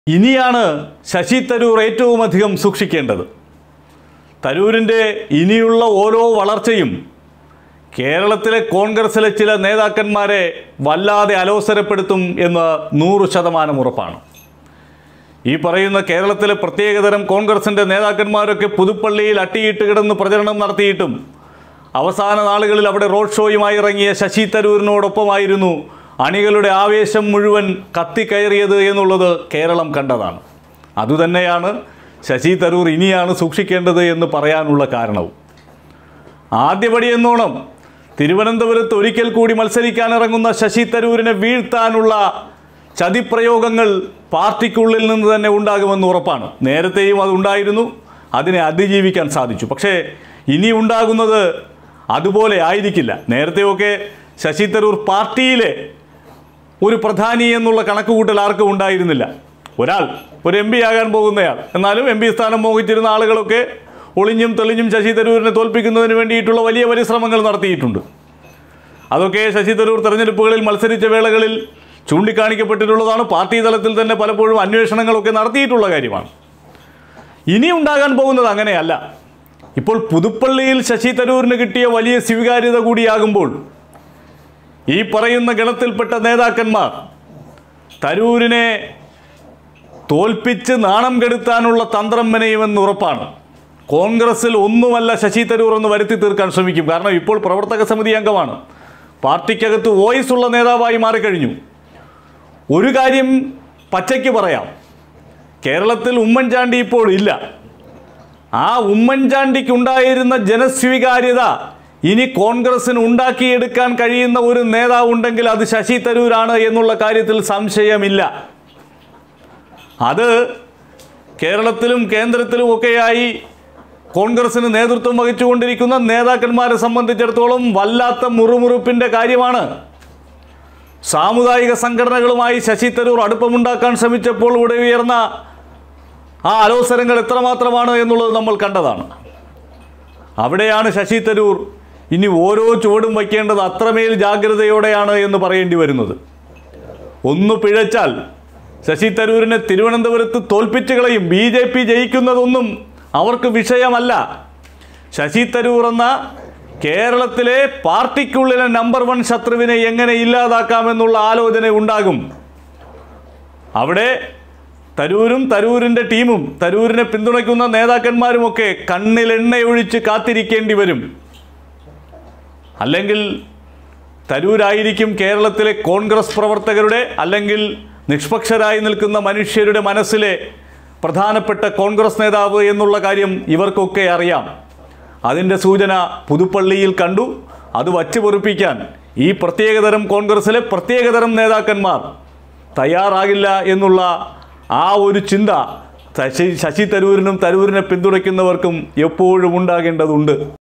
ഇനിയാണ് ശശി തരൂർ ഏറ്റവും അധികം സൂക്ഷിക്കേണ്ടത് തരൂരിൻ്റെ ഇനിയുള്ള ഓരോ വളർച്ചയും കേരളത്തിലെ കോൺഗ്രസിലെ ചില നേതാക്കന്മാരെ വല്ലാതെ അലോസരപ്പെടുത്തും എന്ന് നൂറ് ശതമാനം ഉറപ്പാണ് ഈ പറയുന്ന കേരളത്തിലെ പ്രത്യേകതരം കോൺഗ്രസിൻ്റെ നേതാക്കന്മാരൊക്കെ പുതുപ്പള്ളിയിൽ അട്ടിയിട്ട് കിടന്ന് പ്രചരണം നടത്തിയിട്ടും അവസാന നാളുകളിൽ അവിടെ റോഡ് ഷോയുമായി ഇറങ്ങിയ ശശി തരൂരിനോടൊപ്പമായിരുന്നു അണികളുടെ ആവേശം മുഴുവൻ കത്തിക്കയറിയത് എന്നുള്ളത് കേരളം കണ്ടതാണ് അതുതന്നെയാണ് ശശി തരൂർ ഇനിയാണ് സൂക്ഷിക്കേണ്ടത് എന്ന് പറയാനുള്ള കാരണവും ആദ്യപടി എന്നോണം തിരുവനന്തപുരത്ത് ഒരിക്കൽ കൂടി മത്സരിക്കാനിറങ്ങുന്ന ശശി തരൂരിനെ വീഴ്ത്താനുള്ള ചതിപ്രയോഗങ്ങൾ പാർട്ടിക്കുള്ളിൽ നിന്ന് തന്നെ ഉണ്ടാകുമെന്ന് ഉറപ്പാണ് നേരത്തെയും അതുണ്ടായിരുന്നു അതിനെ അതിജീവിക്കാൻ സാധിച്ചു പക്ഷേ ഇനി ഉണ്ടാകുന്നത് അതുപോലെ ആയിരിക്കില്ല നേരത്തെയൊക്കെ ശശി തരൂർ പാർട്ടിയിലെ ഒരു പ്രധാനി എന്നുള്ള കണക്കുകൂട്ടൽ ആർക്കും ഉണ്ടായിരുന്നില്ല ഒരാൾ ഒരു എം പി ആകാൻ പോകുന്നയാൾ എന്നാലും എം പി സ്ഥാനം മോഹിച്ചിരുന്ന ആളുകളൊക്കെ ഒളിഞ്ഞും തെളിഞ്ഞും ശശി തരൂരിനെ തോൽപ്പിക്കുന്നതിന് വേണ്ടിയിട്ടുള്ള വലിയ പരിശ്രമങ്ങൾ നടത്തിയിട്ടുണ്ട് അതൊക്കെ ശശി തരൂർ തെരഞ്ഞെടുപ്പുകളിൽ മത്സരിച്ച വേളകളിൽ ചൂണ്ടിക്കാണിക്കപ്പെട്ടിട്ടുള്ളതാണ് പാർട്ടി തലത്തിൽ തന്നെ പലപ്പോഴും അന്വേഷണങ്ങളൊക്കെ നടത്തിയിട്ടുള്ള കാര്യമാണ് ഇനി ഉണ്ടാകാൻ പോകുന്നത് അങ്ങനെയല്ല ഇപ്പോൾ പുതുപ്പള്ളിയിൽ ശശി തരൂരിന് കിട്ടിയ വലിയ സ്വീകാര്യത കൂടിയാകുമ്പോൾ ഈ പറയുന്ന ഗണത്തിൽപ്പെട്ട നേതാക്കന്മാർ തരൂരിനെ തോൽപ്പിച്ച് നാണം കെടുത്താനുള്ള തന്ത്രം മെനയുമെന്ന് ഉറപ്പാണ് കോൺഗ്രസിൽ ഒന്നുമല്ല ശശി തരൂർ എന്ന് വരുത്തി തീർക്കാൻ ശ്രമിക്കും കാരണം ഇപ്പോൾ പ്രവർത്തക സമിതി അംഗമാണ് പാർട്ടിക്കകത്ത് വോയിസ് ഉള്ള നേതാവായി മാറിക്കഴിഞ്ഞു ഒരു കാര്യം പച്ചയ്ക്ക് പറയാം കേരളത്തിൽ ഉമ്മൻചാണ്ടി ഇപ്പോൾ ഇല്ല ആ ഉമ്മൻചാണ്ടിക്കുണ്ടായിരുന്ന ജനസ്വീകാര്യത ഇനി കോൺഗ്രസിന് ഉണ്ടാക്കിയെടുക്കാൻ കഴിയുന്ന ഒരു നേതാവ് ഉണ്ടെങ്കിൽ അത് ശശി തരൂരാണ് എന്നുള്ള കാര്യത്തിൽ സംശയമില്ല അത് കേരളത്തിലും കേന്ദ്രത്തിലും ഒക്കെയായി കോൺഗ്രസിന് നേതൃത്വം വഹിച്ചുകൊണ്ടിരിക്കുന്ന നേതാക്കന്മാരെ സംബന്ധിച്ചിടത്തോളം വല്ലാത്ത മുറുമുറുപ്പിൻ്റെ കാര്യമാണ് സാമുദായിക സംഘടനകളുമായി ശശി തരൂർ അടുപ്പമുണ്ടാക്കാൻ ശ്രമിച്ചപ്പോൾ ഇവിടെ ഉയർന്ന ആ അലോസരങ്ങൾ എത്രമാത്രമാണ് എന്നുള്ളത് നമ്മൾ കണ്ടതാണ് അവിടെയാണ് ശശി തരൂർ ഇനി ഓരോ ചുവടും വയ്ക്കേണ്ടത് അത്രമേൽ ജാഗ്രതയോടെയാണ് എന്ന് പറയേണ്ടി വരുന്നത് ഒന്ന് പിഴച്ചാൽ ശശി തരൂരിനെ തിരുവനന്തപുരത്ത് തോൽപ്പിച്ച് കളയും ബി ജെ പി ജയിക്കുന്നതൊന്നും അവർക്ക് വിഷയമല്ല ശശി തരൂർ എന്ന കേരളത്തിലെ പാർട്ടിക്കുള്ളിലെ നമ്പർ വൺ ശത്രുവിനെ എങ്ങനെ ഇല്ലാതാക്കാമെന്നുള്ള ആലോചന ഉണ്ടാകും അവിടെ തരൂരും തരൂരിൻ്റെ ടീമും തരൂരിനെ പിന്തുണയ്ക്കുന്ന നേതാക്കന്മാരുമൊക്കെ കണ്ണിൽ എണ്ണയൊഴിച്ച് കാത്തിരിക്കേണ്ടി വരും അല്ലെങ്കിൽ തരൂരായിരിക്കും കേരളത്തിലെ കോൺഗ്രസ് പ്രവർത്തകരുടെ അല്ലെങ്കിൽ നിഷ്പക്ഷരായി നിൽക്കുന്ന മനുഷ്യരുടെ മനസ്സിലെ പ്രധാനപ്പെട്ട കോൺഗ്രസ് നേതാവ് എന്നുള്ള കാര്യം ഇവർക്കൊക്കെ അറിയാം അതിൻ്റെ സൂചന പുതുപ്പള്ളിയിൽ കണ്ടു അത് വച്ചു പൊറുപ്പിക്കാൻ ഈ പ്രത്യേകതരം കോൺഗ്രസിലെ പ്രത്യേകതരം നേതാക്കന്മാർ തയ്യാറാകില്ല എന്നുള്ള ആ ഒരു ചിന്ത ശശി ശശി തരൂരിനും തരൂരിനെ പിന്തുണയ്ക്കുന്നവർക്കും എപ്പോഴും ഉണ്ടാകേണ്ടതുണ്ട്